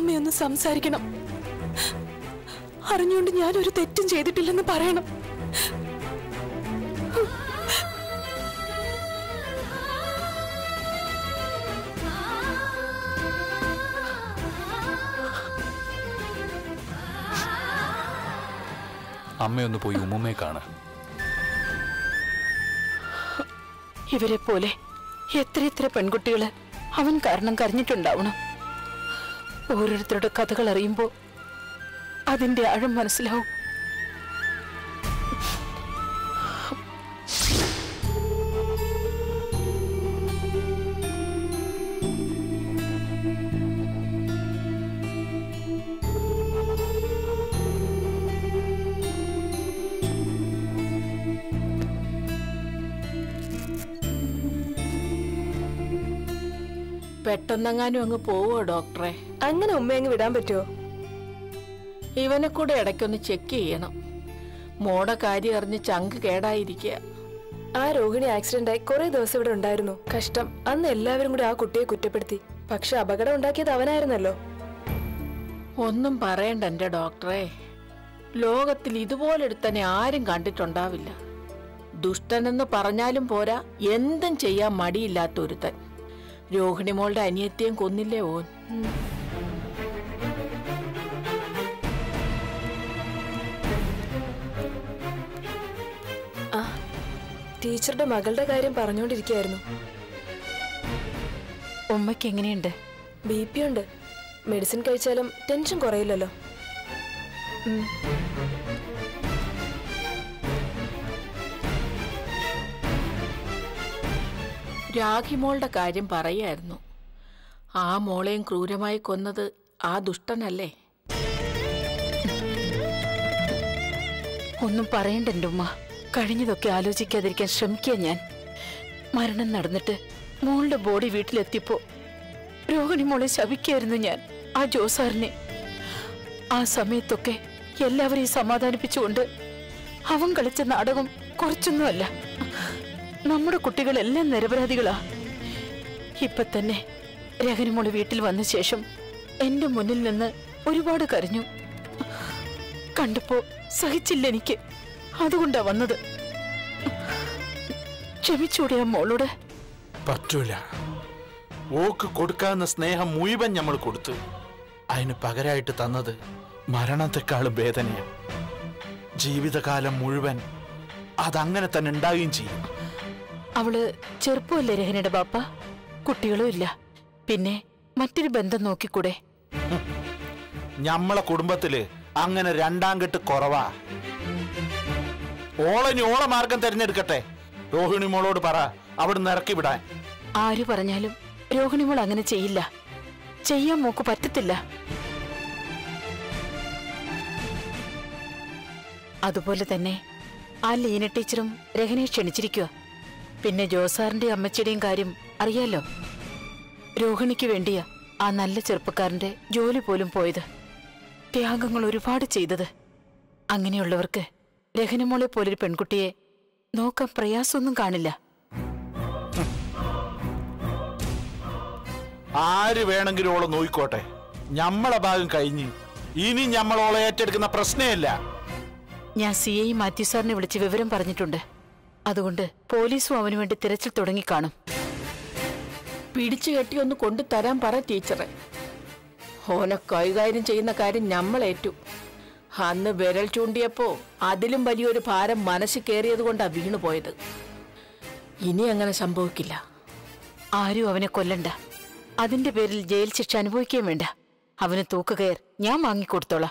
ഉമ്മയൊന്ന് സംസാരിക്കണം അറിഞ്ഞുകൊണ്ട് ഞാൻ ഒരു തെറ്റും ചെയ്തിട്ടില്ലെന്ന് പറയണം അമ്മയൊന്ന് പോയി ഉമ്മുമ്മയെ കാണ് ഇവരെ പോലെ എത്ര എത്ര പെൺകുട്ടികള് അവൻ കാരണം കരഞ്ഞിട്ടുണ്ടാവണം ഓരോരുത്തരുടെ കഥകൾ അറിയുമ്പോ അതിന്റെ ആഴം മനസ്സിലാവും പെട്ടെന്നെങ്ങാനും അങ്ങ് പോവോ ഡോക്ടറെ അങ്ങനെ ഉമ്മ അങ്ങ് വിടാൻ പറ്റുമോ ഇവനെ കൂടെ ഇടയ്ക്കൊന്ന് ചെക്ക് ചെയ്യണം മോടെ കാര്യം അറിഞ്ഞ് ചങ്ക് കേടായിരിക്കുക ആ രോഹിണി ആക്സിഡന്റ് ആയി കുറെ ദിവസം ഇവിടെ ഉണ്ടായിരുന്നു കഷ്ടം അന്ന് എല്ലാവരും കൂടി ആ കുട്ടിയെ കുറ്റപ്പെടുത്തി പക്ഷെ അപകടം ഉണ്ടാക്കിയത് അവനായിരുന്നല്ലോ ഒന്നും പറയണ്ട എന്റെ ഡോക്ടറെ ലോകത്തിൽ ഇതുപോലെടുത്തനെ ആരും കണ്ടിട്ടുണ്ടാവില്ല ദുഷ്ടനെന്ന് പറഞ്ഞാലും പോരാ എന്തും ചെയ്യാൻ മടിയില്ലാത്ത ഒരുത്തൻ രോഹിണി മോളുടെ അനിയത്തിയും കൊന്നില്ലേ ഓൻ ആ ടീച്ചറുടെ മകളുടെ കാര്യം പറഞ്ഞുകൊണ്ടിരിക്കുകയായിരുന്നു ഉമ്മയ്ക്ക് എങ്ങനെയുണ്ട് ബി പി ഉണ്ട് മെഡിസിൻ കഴിച്ചാലും ടെൻഷൻ കുറയില്ലല്ലോ ഉം. രാഖി മോളുടെ കാര്യം പറയായിരുന്നു ആ മോളെയും ക്രൂരമായി കൊന്നത് ആ ദുഷ്ടനല്ലേ ഒന്നും പറയണ്ട എൻ്റെ ഉമ്മ കഴിഞ്ഞതൊക്കെ ആലോചിക്കാതിരിക്കാൻ ശ്രമിക്കുക ഞാൻ മരണം നടന്നിട്ട് മോളുടെ ബോഡി വീട്ടിലെത്തിയപ്പോ രോഹിണി മോളെ ശപിക്കായിരുന്നു ഞാൻ ആ ജോസാറിനെ ആ സമയത്തൊക്കെ എല്ലാവരെയും സമാധാനിപ്പിച്ചുകൊണ്ട് അവൻ കളിച്ച നാടകം കുറച്ചൊന്നുമല്ല നമ്മുടെ കുട്ടികളെല്ലാം നിരപരാധികളാ ഇപ്പൊ തന്നെ രഹനിമോള് വീട്ടിൽ വന്ന ശേഷം എന്റെ മുന്നിൽ നിന്ന് ഒരുപാട് കരഞ്ഞു കണ്ടപ്പോ സഹിച്ചില്ല എനിക്ക് അതുകൊണ്ടാ വന്നത് ക്ഷമിച്ചൂടെ ആ മോളോട് പറ്റൂല ഓക്ക് കൊടുക്കാവുന്ന സ്നേഹം മുഴുവൻ നമ്മൾ കൊടുത്തു അതിന് പകരമായിട്ട് തന്നത് മരണത്തെക്കാളും വേദനയാണ് ജീവിതകാലം മുഴുവൻ അതങ്ങനെ തന്നെ ഉണ്ടാവുകയും ചെയ്യും അവള് ചെറുപ്പമല്ലേ രഹനയുടെ ബാപ്പ കുട്ടികളും ഇല്ല പിന്നെ മറ്റൊരു ബന്ധം നോക്കിക്കൂടെ ഞമ്മളെ കുടുംബത്തില് അങ്ങനെ രണ്ടാം കെട്ട് കുറവാ ഓളനി ഓള മാർഗം തിരഞ്ഞെടുക്കട്ടെ രോഹിണി മോളോട് പറ അവിടുന്ന് ഇറക്കി വിടാൻ ആര് പറഞ്ഞാലും രോഹിണിമോൾ അങ്ങനെ ചെയ്യില്ല ചെയ്യാൻ മോക്ക് പറ്റത്തില്ല അതുപോലെ തന്നെ ആ ലീന ടീച്ചറും രഹനെ ക്ഷണിച്ചിരിക്കുക പിന്നെ ജോസാറിന്റെ അമ്മച്ചിയുടെയും കാര്യം അറിയാലോ രോഹിണിക്ക് വേണ്ടിയാ ആ നല്ല ചെറുപ്പക്കാരന്റെ ജോലി പോലും പോയത് ത്യാഗങ്ങൾ ഒരുപാട് ചെയ്തത് അങ്ങനെയുള്ളവർക്ക് രഹനമോളെ പോലൊരു പെൺകുട്ടിയെ നോക്കാൻ പ്രയാസമൊന്നും കാണില്ല ആര് വേണമെങ്കിലും ഓളെ നോയിക്കോട്ടെ ഞമ്മളെ ഭാഗം കഴിഞ്ഞ് ഇനി ഞമ്മളോളെ ഏറ്റെടുക്കുന്ന പ്രശ്നമില്ല ഞാൻ സി ഐ മാത്യു സാറിനെ വിളിച്ച് വിവരം പറഞ്ഞിട്ടുണ്ട് അതുകൊണ്ട് പോലീസും അവന് വേണ്ടി തിരച്ചിൽ തുടങ്ങിക്കാണും പിടിച്ചു കെട്ടി ഒന്ന് കൊണ്ടുതരാൻ പറ ടീച്ചറെ ഓനെ കൈകാര്യം ചെയ്യുന്ന കാര്യം ഞമ്മളേറ്റു അന്ന് വിരൽ ചൂണ്ടിയപ്പോ അതിലും വലിയൊരു ഭാരം മനസ്സിൽ കയറിയത് കൊണ്ടാ വീണു പോയത് ഇനി അങ്ങനെ സംഭവിക്കില്ല ആരും അവനെ കൊല്ലണ്ട അതിന്റെ പേരിൽ ജയിൽ ശിക്ഷ അനുഭവിക്കുകയും വേണ്ട അവന് തൂക്കുകയർ ഞാൻ വാങ്ങിക്കൊടുത്തോളാം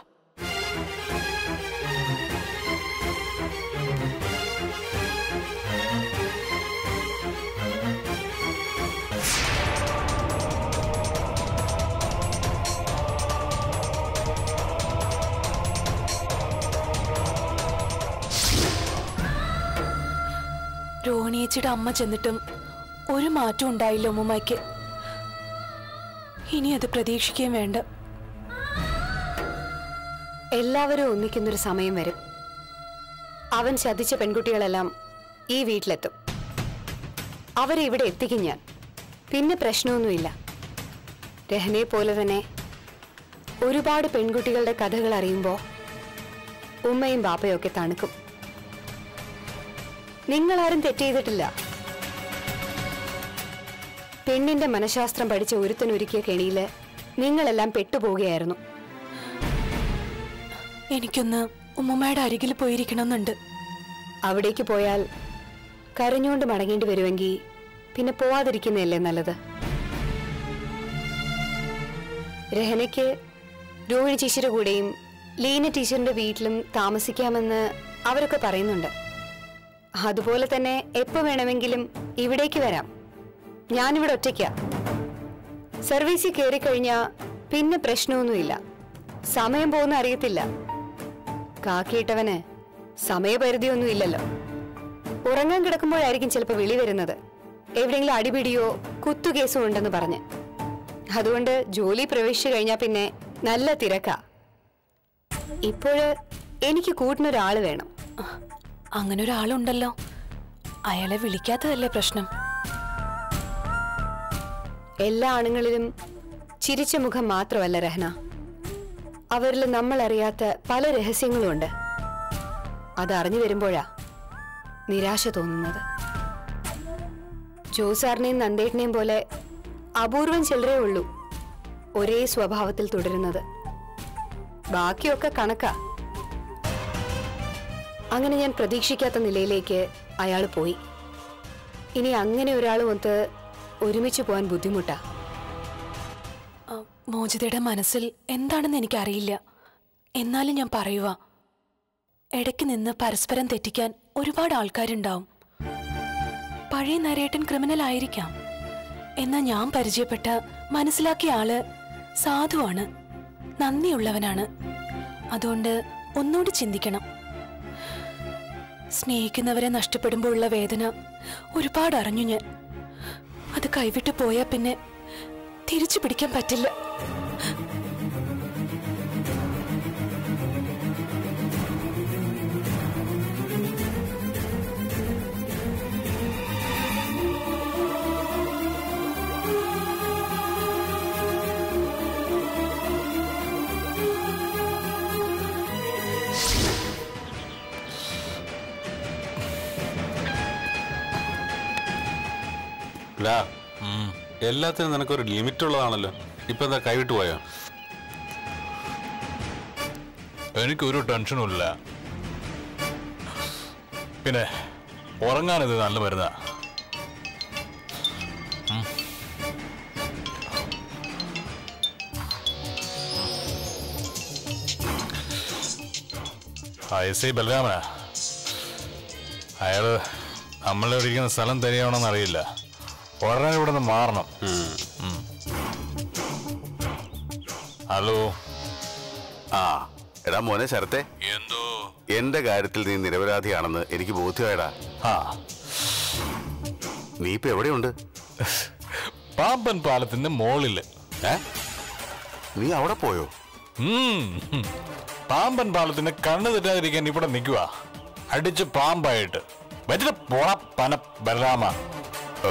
രോഹിണിയേച്ചിയുടെ അമ്മ ചെന്നിട്ടും ഒരു മാറ്റം ഉണ്ടായില്ല ഉമ്മുമ്മയ്ക്ക് ഇനി അത് പ്രതീക്ഷിക്കുകയും വേണ്ട എല്ലാവരും ഒന്നിക്കുന്നൊരു സമയം വരും അവൻ ചതിച്ച പെൺകുട്ടികളെല്ലാം ഈ വീട്ടിലെത്തും അവരെ ഇവിടെ എത്തിക്കും ഞാൻ പിന്നെ പ്രശ്നമൊന്നുമില്ല രഹനയെ പോലെ തന്നെ ഒരുപാട് പെൺകുട്ടികളുടെ കഥകൾ അറിയുമ്പോൾ ഉമ്മയും ബാപ്പയും ഒക്കെ തണുക്കും നിങ്ങളാരും തെറ്റ് ചെയ്തിട്ടില്ല പെണ്ണിന്റെ മനഃശാസ്ത്രം പഠിച്ച ഒരുത്തനൊരുക്കിയ കെണിയില് നിങ്ങളെല്ലാം പെട്ടുപോവുകയായിരുന്നു എനിക്കൊന്ന് ഉമ്മമ്മയുടെ അരികിൽ പോയിരിക്കണമെന്നുണ്ട് അവിടേക്ക് പോയാൽ കരഞ്ഞുകൊണ്ട് മടങ്ങേണ്ടി വരുമെങ്കിൽ പിന്നെ പോവാതിരിക്കുന്നതല്ലേ നല്ലത് രഹനയ്ക്ക് രോഹിണി ടീച്ചറുടെ കൂടെയും ലീന ടീച്ചറിന്റെ വീട്ടിലും താമസിക്കാമെന്ന് അവരൊക്കെ പറയുന്നുണ്ട് അതുപോലെ തന്നെ എപ്പോ വേണമെങ്കിലും ഇവിടേക്ക് വരാം ഞാനിവിടെ ഒറ്റയ്ക്കാ സർവീസിൽ കയറി കഴിഞ്ഞാ പിന്നെ പ്രശ്നമൊന്നുമില്ല സമയം പോകുന്ന അറിയത്തില്ല കാക്കിയിട്ടവന് സമയപരിധിയൊന്നും ഇല്ലല്ലോ ഉറങ്ങാൻ കിടക്കുമ്പോഴായിരിക്കും ചിലപ്പോൾ വിളി വരുന്നത് എവിടെയെങ്കിലും അടിപിടിയോ കുത്തുകേസോ ഉണ്ടെന്ന് പറഞ്ഞ് അതുകൊണ്ട് ജോലി പ്രവേശിച്ചു കഴിഞ്ഞാൽ പിന്നെ നല്ല തിരക്കാ ഇപ്പോഴ് എനിക്ക് കൂട്ടിനൊരാള് വേണം അങ്ങനെ ഒരാളുണ്ടല്ലോ അയാളെ വിളിക്കാത്തതല്ലേ പ്രശ്നം എല്ലാ ആണുങ്ങളിലും ചിരിച്ച മുഖം മാത്രമല്ല രഹന അവരിൽ നമ്മൾ അറിയാത്ത പല രഹസ്യങ്ങളും ഉണ്ട് അതറിഞ്ഞു വരുമ്പോഴാ നിരാശ തോന്നുന്നത് ജോസാറിനെയും നന്ദേട്ടനെയും പോലെ അപൂർവം ചിലരേ ഉള്ളൂ ഒരേ സ്വഭാവത്തിൽ തുടരുന്നത് ബാക്കിയൊക്കെ കണക്കാ അങ്ങനെ ഞാൻ പ്രതീക്ഷിക്കാത്ത നിലയിലേക്ക് അയാൾ പോയി ഇനി അങ്ങനെ ഒരാളുമൊത്ത് ഒരുമിച്ച് പോകാൻ ബുദ്ധിമുട്ടാ ആ, മോചിതയുടെ മനസ്സിൽ എന്താണെന്ന് എനിക്കറിയില്ല എന്നാലും ഞാൻ പറയുക ഇടയ്ക്ക് നിന്ന് പരസ്പരം തെറ്റിക്കാൻ ഒരുപാട് ആൾക്കാരുണ്ടാവും പഴയ നരേട്ടൻ ക്രിമിനൽ ആയിരിക്കാം എന്നാൽ ഞാൻ പരിചയപ്പെട്ട മനസ്സിലാക്കിയ ആള് സാധുവാണ് നന്ദിയുള്ളവനാണ് അതുകൊണ്ട് ഒന്നുകൂടി ചിന്തിക്കണം സ്നേഹിക്കുന്നവരെ നഷ്ടപ്പെടുമ്പോൾ ഉള്ള വേദന ഒരുപാട് അറിഞ്ഞു ഞാൻ അത് കൈവിട്ട് പോയാൽ പിന്നെ തിരിച്ചു പിടിക്കാൻ പറ്റില്ല ലാ എല്ലാത്തിനും നിനക്കൊരു ലിമിറ്റ് ഉള്ളതാണല്ലോ ഇപ്പൊ എന്താ കൈവിട്ട് പോയോ എനിക്കൊരു ടെൻഷനും ഇല്ല പിന്നെ ഉറങ്ങാനിത് നല്ല മരുന്നാ ഉം. ആ എസ് ഐ ബലരാമനാ അയാള് നമ്മളിവിടെ ഇരിക്കുന്ന സ്ഥലം തരികയാണെന്ന് അറിയില്ല ഉടനെ ഇവിടെ നിന്ന് മാറണം ഉം. ഹലോ ആ എടാ മോനെ ശരത്തെ എന്തോ എന്റെ കാര്യത്തിൽ നീ നിരപരാധിയാണെന്ന് എനിക്ക് ബോധ്യമായടാ ആ നീ ഇപ്പൊ എവിടെയുണ്ട് പാമ്പൻ പാലത്തിന്റെ മോളില് ഏ നീ അവിടെ പോയോ ഉം. പാമ്പൻ പാലത്തിന്റെ കണ്ണു തെറ്റാതിരിക്കാൻ ഇവിടെ നിൽക്കുക അടിച്ച് പാമ്പായിട്ട് വെച്ചിട്ട് പോണ പന ബലരാമ ഓ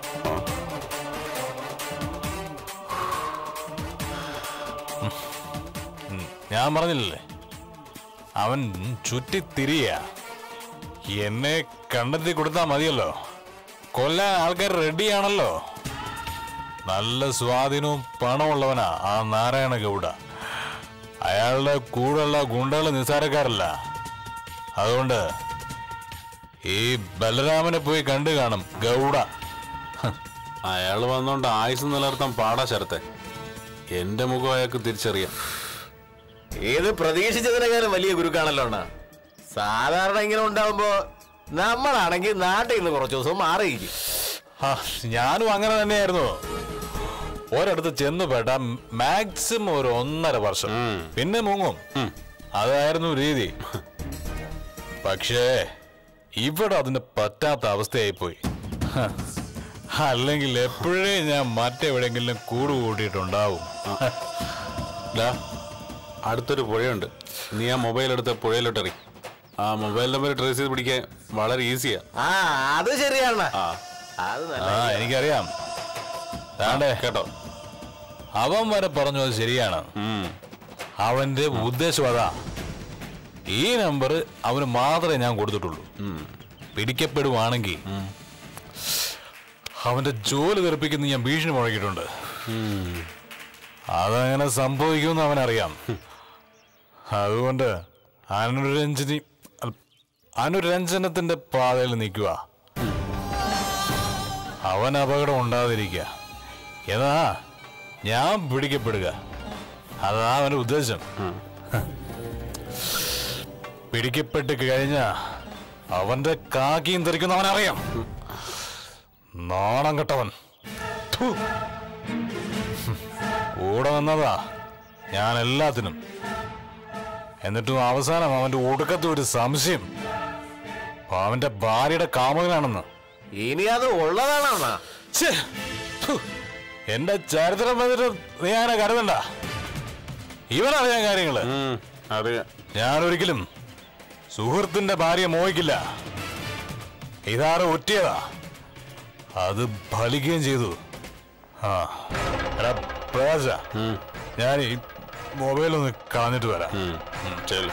ഞാൻ പറഞ്ഞില്ലേ അവൻ ചുറ്റി തിരിയ എന്നെ കണ്ടെത്തി കൊടുത്താൽ മതിയല്ലോ കൊല്ലാൻ ആൾക്കാർ റെഡിയാണല്ലോ നല്ല സ്വാധീനവും പണമുള്ളവനാ ആ നാരായണ ഗൗഡ അയാളുടെ കൂടെയുള്ള ഗുണ്ടകൾ നിസ്സാരക്കാരല്ല അതുകൊണ്ട് ഈ ബലരാമനെ പോയി കണ്ടു കാണും ഗൗഡ അയാൾ വന്നോണ്ട് ആയുസ് നിലനിർത്താൻ പാടാ ശരത്തെ എന്റെ മുഖം അയാൾക്ക് തിരിച്ചറിയാം ഏത് പ്രതീക്ഷിച്ചതിനേക്കാളും വലിയ ഗുരുക്കാണല്ലോ അണ്ണാ സാധാരണ ഇങ്ങനെ ഉണ്ടാവുമ്പോ നമ്മളാണെങ്കിൽ നാട്ടിൽ നിന്ന് കുറച്ച് ദിവസം മാറിയിരിക്കും ആ, ഞാനും അങ്ങനെ തന്നെയായിരുന്നു ഒരിടത്ത് ചെന്ന് പെട്ട മാക്സിമം ഒരു ഒന്നര വർഷം പിന്നെ മുങ്ങും അതായിരുന്നു രീതി പക്ഷേ ഇവിടെ അതിന് പറ്റാത്ത അവസ്ഥയായിപ്പോയി ഹ, അല്ലെങ്കിൽ എപ്പോഴേ ഞാൻ മറ്റെവിടെയെങ്കിലും കൂട് കൂട്ടിയിട്ടുണ്ടാവും ഡാ, അടുത്തൊരു പുഴയുണ്ട് നീ ആ മൊബൈൽ എടുത്ത് പുഴയിലോട്ട് എറി ആ മൊബൈൽ നമ്പർ ട്രേസ് ചെയ്ത് പിടിക്കാൻ വളരെ ഈസിയാ ആ അത് ശരിയാണ് ആ അത് നല്ല ആ എനിക്കറിയാം താണ്ടേ കേട്ടോ അവൻ വരെ പറഞ്ഞു അത് ശരിയാണ് ഉം. അവന്റെ ഉദ്ദേശം അതാ ഈ നമ്പർ അവന് മാത്രമേ ഞാൻ കൊടുത്തിട്ടുള്ളൂ പിടിക്കപ്പെടുവാണെങ്കിൽ അവന്റെ ജോലി തെറിപ്പിക്കുന്ന ഞാൻ ഭീഷണി മുഴക്കിയിട്ടുണ്ട് അതങ്ങനെ സംഭവിക്കുമെന്ന് അവനറിയാം അതുകൊണ്ട് അനുരഞ്ജനി അല്ല, അനുരഞ്ജനത്തിന്റെ പാതയിൽ നിൽക്കുക അവൻ അപകടം ഉണ്ടാതിരിക്കുക എന്നാ ഞാൻ പിടിക്കപ്പെടുക അതാ അവന്റെ ഉദ്ദേശം പിടിക്കപ്പെട്ട് കഴിഞ്ഞ അവന്റെ കാക്കിയും തെറിക്കുന്ന അവനറിയാം നാണം കെട്ടവൻ ഥു. കൂടെ വന്നതാ ഞാൻ എല്ലാത്തിനും എന്നിട്ടും അവസാനം അവന്റെ ഒടുക്കത്തെ ഒരു സംശയം അവന്റെ ഭാര്യയുടെ കാമുകനാണെന്ന് ഇനി അത് ഉള്ളതാണോ അണ്ണാ ഛേ, ഥു. എന്റെ ചരിത്രം വന്നിട്ട് നീ അങ്ങനെ കരുതണ്ട ഇവനറിയാൻ കാര്യങ്ങള് ഉം, അറിയാം ഞാൻ ഒരിക്കലും സുഹൃത്തിന്റെ ഭാര്യ മോഹിക്കില്ല ഇതാറ് ഒറ്റിയതാ അത് ഫലിക്കുകയും ചെയ്തു ആ എടാ പ്രകാശ ഞാൻ ഈ മൊബൈൽ ഒന്ന് കളഞ്ഞിട്ട് വരാം ഉം, ഉം, ചെല്ല്.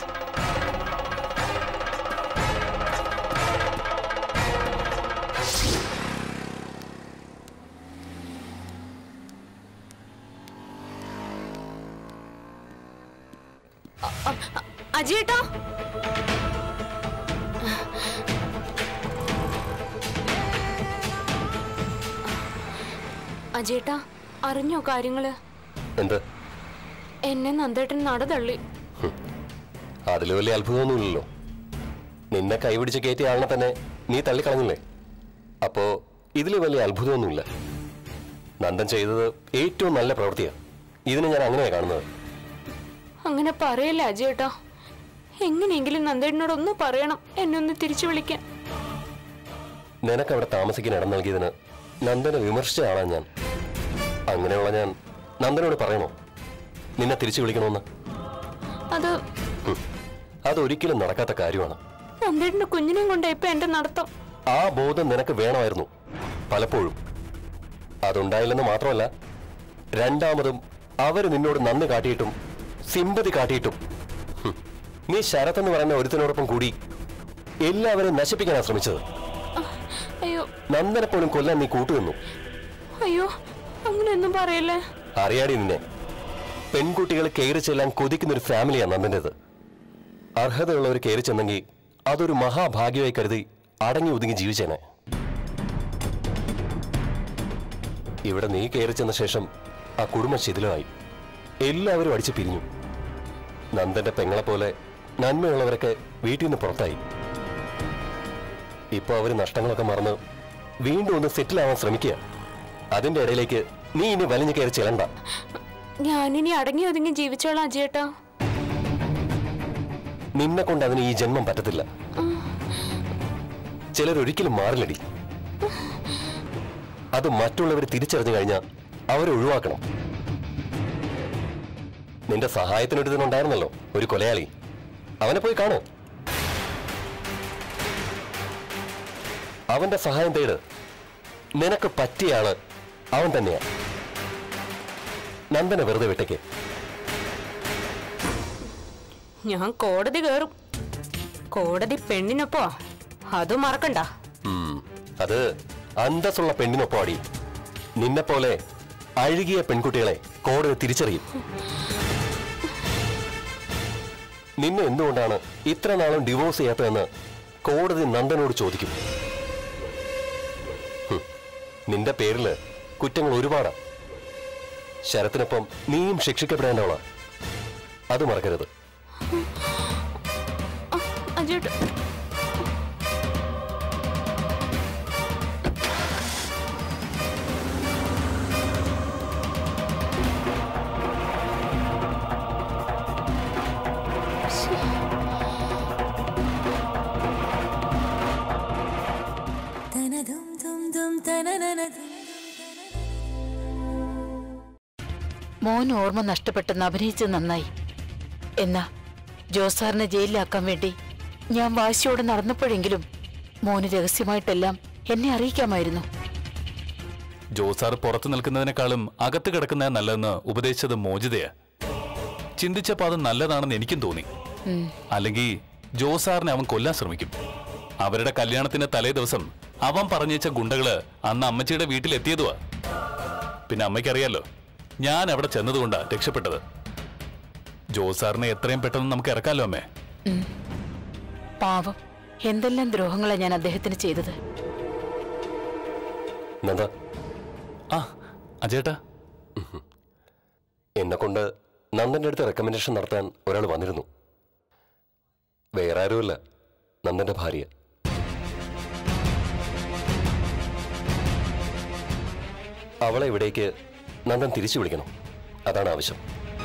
അജിയേട്ടാ അജിയേട്ടാ അറിഞ്ഞോ കാര്യങ്ങള് എന്ത് എന്നെ നന്ദേട്ടൻ നട തള്ളി അതിൽ വലിയ അത്ഭുതമൊന്നുമില്ലല്ലോ നിന്നെ കൈപിടിച്ച് കയറ്റിയ ആളിനെ തന്നെ നീ തള്ളിക്കളഞ്ഞില്ലേ അപ്പോ ഇതിൽ വലിയ അത്ഭുതമൊന്നുമില്ല നന്ദൻ ചെയ്തത് ഏറ്റവും നല്ല പ്രവൃത്തിയാണ് ഇതിനെ ഞാൻ അങ്ങനെയാ കാണുന്നത് അങ്ങനെ പറയല്ല അജിയേട്ടാ എങ്ങനെയെങ്കിലും നന്ദേട്ടനോട് ഒന്ന് പറയണം എന്നെ ഒന്ന് തിരിച്ചു വിളിക്കാൻ നിനക്ക് അവിടെ താമസിക്കാൻ ഇടം നൽകിയതിന് നന്ദനെ വിമർശിച്ച ആളാണ് ഞാൻ അങ്ങനെയുള്ള ഞാൻ നന്ദനോട് പറയണോ നിന്നെ തിരിച്ചു വിളിക്കണമെന്ന് അത് ഹും. അതൊരിക്കലും നടക്കാത്ത കാര്യമാണ് നന്ദേട്ടന്റെ കുഞ്ഞിനെയും കൊണ്ട് ഇപ്പൊ എന്റെ നടത്തം ആ ബോധം നിനക്ക് വേണമായിരുന്നു പലപ്പോഴും അതുണ്ടായില്ലെന്ന് മാത്രമല്ല രണ്ടാമതും അവര് നിന്നോട് നന്ദി കാട്ടിയിട്ടും സിമ്പതി കാട്ടിയിട്ടും ഹും, നീ ശരത് എന്ന് പറയുന്ന ഒരുത്തിനോടൊപ്പം കൂടി എല്ലാവരെയും നശിപ്പിക്കാനാണ് ശ്രമിച്ചത് അയ്യോ നന്ദനെ പോലും കൊല്ലാൻ നീ കൂട്ടുനിന്നു അയ്യോ അങ്ങനെയൊന്നും പറയല്ലേ അറിയാടി നിന്നെ പെൺകുട്ടികൾ കയറി ചെല്ലാൻ കൊതിക്കുന്ന ഒരു ഫാമിലിയാണ് നന്ദൻ്റെത് അർഹതയുള്ളവർ കയറി ചെന്നെങ്കിൽ അതൊരു മഹാഭാഗ്യമായി കരുതി അടങ്ങി ഒതുങ്ങി ജീവിച്ചേനെ ഇവിടെ നീ കയറി ചെന്ന ശേഷം ആ കുടുംബം ശിഥിലമായി എല്ലാവരും അടിച്ചു പിരിഞ്ഞു നന്ദന്റെ പെങ്ങളെ പോലെ നന്മയുള്ളവരൊക്കെ വീട്ടിൽ നിന്ന് പുറത്തായി ഇപ്പൊ അവര് നഷ്ടങ്ങളൊക്കെ മറന്ന് വീണ്ടും ഒന്ന് സെറ്റിൽ ആവാൻ ശ്രമിക്കുക അതിന്റെ ഇടയിലേക്ക് നീ ഇനി വലിഞ്ഞു കയറി ചെല്ലണ്ട ഞാനിനി അടങ്ങി ഒതുങ്ങി ജീവിച്ചോളാം അജിയേട്ടാ നിന്നെ കൊണ്ട് അതിന് ഈ ജന്മം പറ്റത്തില്ല ചിലരൊരിക്കലും മാറില്ലടി അത് മറ്റുള്ളവർ തിരിച്ചറിഞ്ഞു കഴിഞ്ഞാൽ അവരെ ഒഴിവാക്കണം നിന്റെ സഹായത്തിനൊരുത്തനുണ്ടായിരുന്നല്ലോ ഒരു കൊലയാളി അവനെ പോയി കാണോ അവന്റെ സഹായം തേട് നിനക്ക് പറ്റിയ ആള് അവൻ തന്നെയാ നന്ദനെ വെറുതെ വിട്ടേക്ക് ഞാൻ കോടതി കയറും കോടതി പെണ്ണിനൊപ്പോ അതും മറക്കണ്ട ഉം, അത് അന്തസ്സുള്ള പെണ്ണിനൊപ്പമാടി നിന്നെ പോലെ അഴുകിയ പെൺകുട്ടികളെ കോടതി തിരിച്ചറിയും നിന്നെ എന്തുകൊണ്ടാണ് ഇത്ര നാളും ഡിവോഴ്സ് ചെയ്യാത്തതെന്ന് കോടതി നന്ദനോട് ചോദിക്കും ഹും, നിന്റെ പേരില് കുറ്റങ്ങൾ ഒരുപാടാ ശരത്തിനൊപ്പം നീയും ശിക്ഷിക്കപ്പെടേണ്ടവളാ അത് മറക്കരുത് അജിയേട്ട മോൻ ഓർമ്മ നഷ്ടപ്പെട്ടെന്ന് അഭിനയിച്ചത് നന്നായി എന്നാ ജോസാറിനെ ജയിലിലാക്കാൻ വേണ്ടി ഞാൻ വാശിയോടെ നടന്നപ്പോഴെങ്കിലും മോന് രഹസ്യമായിട്ടെല്ലാം എന്നെ അറിയിക്കാമായിരുന്നു ജോസാർ പുറത്തു നിൽക്കുന്നതിനേക്കാളും അകത്ത് കിടക്കുന്ന നല്ലതെന്ന് ഉപദേശിച്ചത് മോചിതയാ ചിന്തിച്ചപ്പോ അത് നല്ലതാണെന്ന് എനിക്കും തോന്നി അല്ലെങ്കിൽ ജോസാറിനെ അവൻ കൊല്ലാൻ ശ്രമിക്കും അവരുടെ കല്യാണത്തിന്റെ തലേ ദിവസം അവൻ പറഞ്ഞേച്ച ഗുണ്ടകള് അന്ന് അമ്മച്ചിയുടെ വീട്ടിലെത്തിയതുവാ പിന്നെ അമ്മയ്ക്കറിയാലോ ഞാൻ അവിടെ ചെന്നതുകൊണ്ടാ രക്ഷപ്പെട്ടത് ജോസാറിനെ എത്രയും പെട്ടെന്ന് നമുക്ക് ഇറക്കാലോ അമ്മേ പാവം എന്തെല്ലാം ദ്രോഹങ്ങളാ ഞാൻ അദ്ദേഹത്തിന് ചെയ്തത് നന്ദ ആ അജേട്ടാ എന്നെ കൊണ്ട് നന്ദന്റെ അടുത്ത് റെക്കമെൻഡേഷൻ നടത്താൻ ഒരാൾ വന്നിരുന്നു വേറെ ആരുമല്ല നന്ദന്റെ ഭാര്യ അവളെ ഇവിടേക്ക് നന്ദൻ തിരിച്ചു വിളിക്കണം അതാണ് ആവശ്യം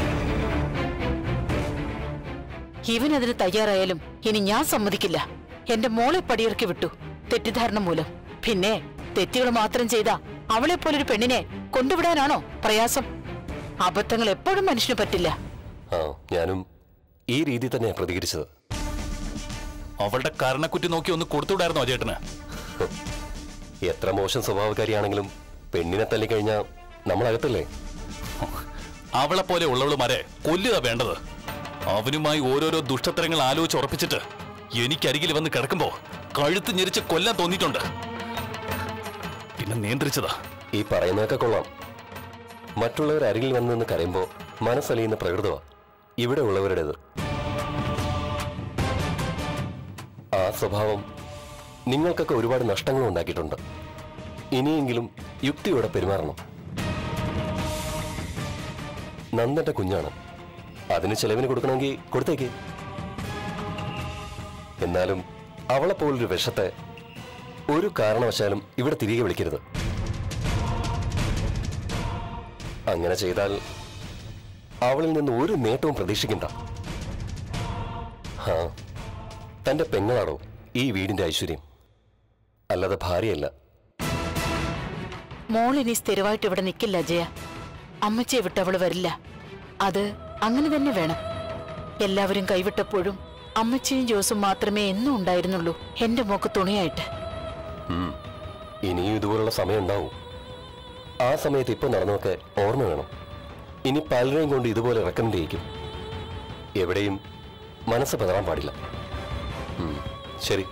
ഇവൻ അതിന് തയ്യാറായാലും ഇനി ഞാൻ സമ്മതിക്കില്ല എന്റെ മോളെ പടിയിറക്കി വിട്ടു തെറ്റിദ്ധാരണ മൂലം പിന്നെ തെറ്റുകൾ മാത്രം ചെയ്ത അവളെ പോലൊരു പെണ്ണിനെ കൊണ്ടുവിടാനാണോ പ്രയാസം അബദ്ധങ്ങൾ എപ്പോഴും മനുഷ്യന് പറ്റില്ല ആ ഞാനും ഈ രീതി തന്നെയാണ് പ്രതികരിച്ചത് അവളുടെ കരണക്കുറ്റി നോക്കി ഒന്ന് കൊടുത്തുവിടായിരുന്നോ അജേട്ടന് എത്ര മോശം സ്വഭാവക്കാരിയാണെങ്കിലും പെണ്ണിനെ തല്ലിക്കഴിഞ്ഞാൽ നമ്മളകത്തല്ലേ അവളെ പോലെ ഉള്ളവളുമാരെ കൊല്ലുക വേണ്ടത് അവനുമായി ഓരോരോ ദുഷ്ടത്തരങ്ങൾ ആലോചിച്ച് ഉറപ്പിച്ചിട്ട് എനിക്കരികിൽ വന്ന് കിടക്കുമ്പോ കഴുത്ത് ഞെരിച്ച് കൊല്ലാൻ തോന്നിയിട്ടുണ്ട് പിന്നെ നിയന്ത്രിച്ചതാ ഈ പറയുന്നതൊക്കെ കൊള്ളാം മറ്റുള്ളവർ അരികിൽ വന്ന് നിന്ന് കരയുമ്പോൾ മനസ്സലിയുന്ന പ്രകൃതമാണ് ഇവിടെ ഉള്ളവരുടേത് ആ സ്വഭാവം നിങ്ങൾക്കൊക്കെ ഒരുപാട് നഷ്ടങ്ങൾ ഉണ്ടാക്കിയിട്ടുണ്ട് ഇനിയെങ്കിലും യുക്തിയോടെ പെരുമാറണം നന്ദന്റെ കുഞ്ഞാണ് അതിന് ചെലവിന് കൊടുക്കണമെങ്കിൽ കൊടുത്തേക്ക് എന്നാലും അവളെ പോലൊരു വിഷത്തെ ഒരു കാരണവശാലും ഇവിടെ തിരികെ വിളിക്കരുത് അങ്ങനെ ചെയ്താൽ അവളിൽ നിന്ന് ഒരു നേട്ടവും പ്രതീക്ഷിക്കണ്ട ഹാ തന്റെ പെങ്ങളാണോ ഈ വീടിന്റെ ഐശ്വര്യം അല്ലാതെ ഭാര്യയല്ല മോളിനി സ്ഥിരമായിട്ട് ഇവിടെ നിൽക്കില്ല അജയ അമ്മച്ചിയെ വിട്ട് അവള് വരില്ല അത് അങ്ങനെ തന്നെ വേണം എല്ലാവരും കൈവിട്ടപ്പോഴും അമ്മച്ചിയും ജോസും മാത്രമേ എന്നും ഉണ്ടായിരുന്നുള്ളൂ എന്റെ മോക്ക് തുണിയായിട്ട് ഉം. ഇനിയും ഇതുപോലുള്ള സമയം ഉണ്ടാവും ആ സമയത്ത് ഇപ്പൊ നടന്നതൊക്കെ ഓർമ്മ വേണം ഇനി പലരെയും കൊണ്ട് ഇതുപോലെ റെക്കമെൻഡ് ചെയ്യിക്കും എവിടെയും മനസ്സ് പതറാൻ പാടില്ല ഉം. ശരി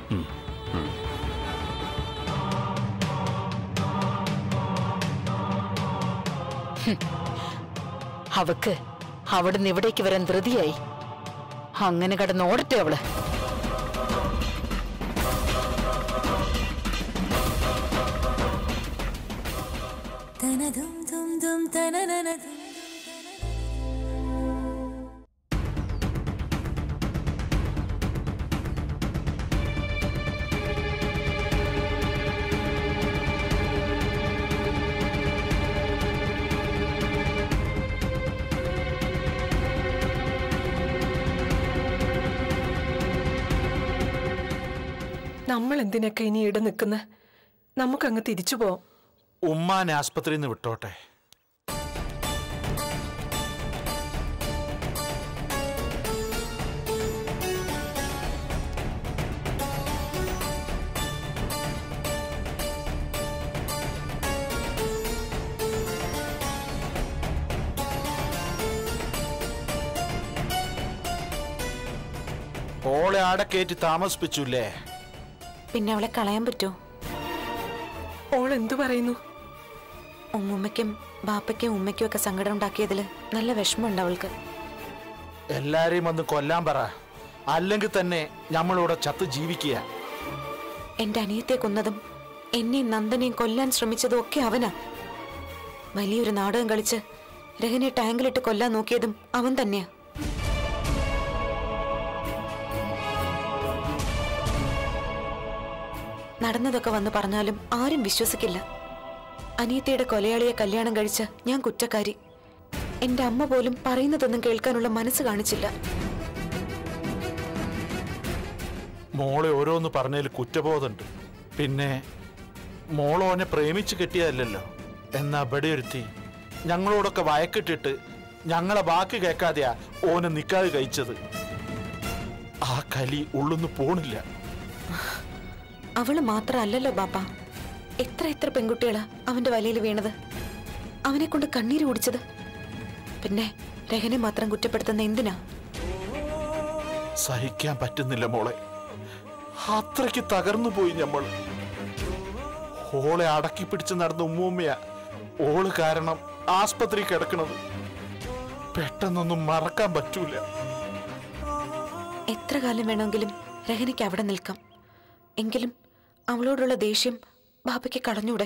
അവക്ക് അവിടുന്ന് ഇവിടേക്ക് വരാൻ ധൃതിയായി അങ്ങനെ കടന്ന് ഓടട്ടെ അവള് നമ്മൾ എന്തിനൊക്കെ ഇനി ഇട നിൽക്കുന്ന നമുക്കങ്ങ് തിരിച്ചു പോവാം ഉമ്മാനെ ആസ്പത്രിയിൽ നിന്ന് വിട്ടോട്ടെ ഓളെ ആടെ കയറ്റി താമസിപ്പിച്ചുല്ലേ പിന്നെ അവളെ കളയാൻ പറ്റുമോ ഓൾ എന്തു പറയുന്നു ഉമ്മുമ്മയ്ക്കും ബാപ്പയ്ക്കും ഉമ്മയ്ക്കും ഒക്കെ സങ്കടം ഉണ്ടാക്കിയതിൽ നല്ല വിഷമമുണ്ട് അവൾക്ക് എല്ലാരെയും വന്ന് കൊല്ലാൻ പറ അല്ലെങ്കിൽ തന്നെ നമ്മളിവിടെ ചത്ത് ജീവിക്കുക എന്റെ അനിയത്തെ കൊന്നതും എന്നെയും നന്ദനെയും കൊല്ലാൻ ശ്രമിച്ചതും ഒക്കെ അവനാ വലിയൊരു നാടകം കളിച്ച് രഹനെ ടാങ്കിലിട്ട് കൊല്ലാൻ നോക്കിയതും അവൻ തന്നെയാ നടന്നതൊക്കെ വന്ന് പറഞ്ഞാലും ആരും വിശ്വസിക്കില്ല അനിയത്തിയുടെ കൊലയാളിയെ കല്യാണം കഴിച്ച ഞാൻ കുറ്റക്കാരി എന്റെ അമ്മ പോലും പറയുന്നതൊന്നും കേൾക്കാനുള്ള മനസ്സ് കാണിച്ചില്ല മോളെ ഓരോന്ന് പറഞ്ഞതിൽ കുറ്റബോധമുണ്ട് പിന്നെ മോളോനെ പ്രേമിച്ച് കെട്ടിയതല്ലല്ലോ എന്നാ ഇവിടെ ഒരുത്തി ഞങ്ങളോടൊക്കെ വയക്കിട്ടിട്ട് ഞങ്ങളെ വാക്ക് കേൾക്കാതെയാ ഓനെ നിക്കാതെ കഴിച്ചത് ആ കലി ഉള്ളുന്ന് പോണില്ല അവള് മാത്രല്ലല്ലോ ബാപ്പ എത്ര എത്ര പെൺകുട്ടികളാ അവന്റെ വലയിൽ വീണത് അവനെ കൊണ്ട് കണ്ണീര് കുടിച്ചത് പിന്നെ രഹനെ മാത്രം കുറ്റപ്പെടുത്തുന്ന എന്തിനാ സഹിക്കാൻ പറ്റുന്നില്ല മോളെ അത്രയ്ക്ക് തകർന്നു പോയി നമ്മൾ ഓളെ അടക്കി പിടിച്ച് നടന്ന ഉമ്മൂമ്മയാ ഓള് കാരണം ആസ്പത്രി കിടക്കണത് പെട്ടെന്നൊന്നും മറക്കാൻ പറ്റൂല എത്ര കാലം വേണമെങ്കിലും രഹനയ്ക്ക് അവിടെ നിൽക്കാം എങ്കിലും അവളോടുള്ള ദേഷ്യം ബാബയ്ക്ക് കളഞ്ഞൂടെ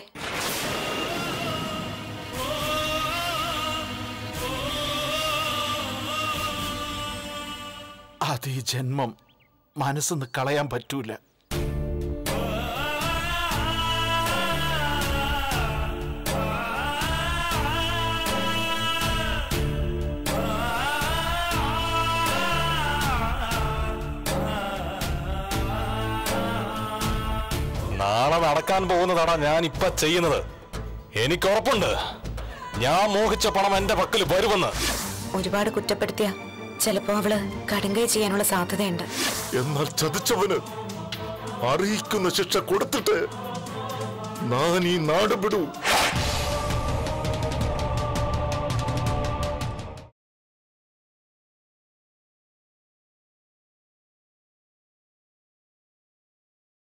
അത് ഈ ജന്മം മനസ്സൊന്ന് കളയാൻ പറ്റൂല നാളെ നടക്കാൻ പോകുന്നതാണ് ഞാൻ ഇപ്പൊ ചെയ്യുന്നത് എനിക്ക് ഉറപ്പുണ്ട് ഞാൻ മോഹിച്ച പണം എന്റെ പക്കൽ വരുമെന്ന് ഒരുപാട് കുറ്റപ്പെടുത്തിയ ചിലപ്പോ അവള് കടുങ്കൈ ചെയ്യാനുള്ള സാധ്യതയുണ്ട് എന്നാൽ ചതിച്ചവന് അറിയിക്കുന്ന ശിക്ഷ കൊടുത്തിട്ട് ഞാൻ ഈ നാട് വിടൂ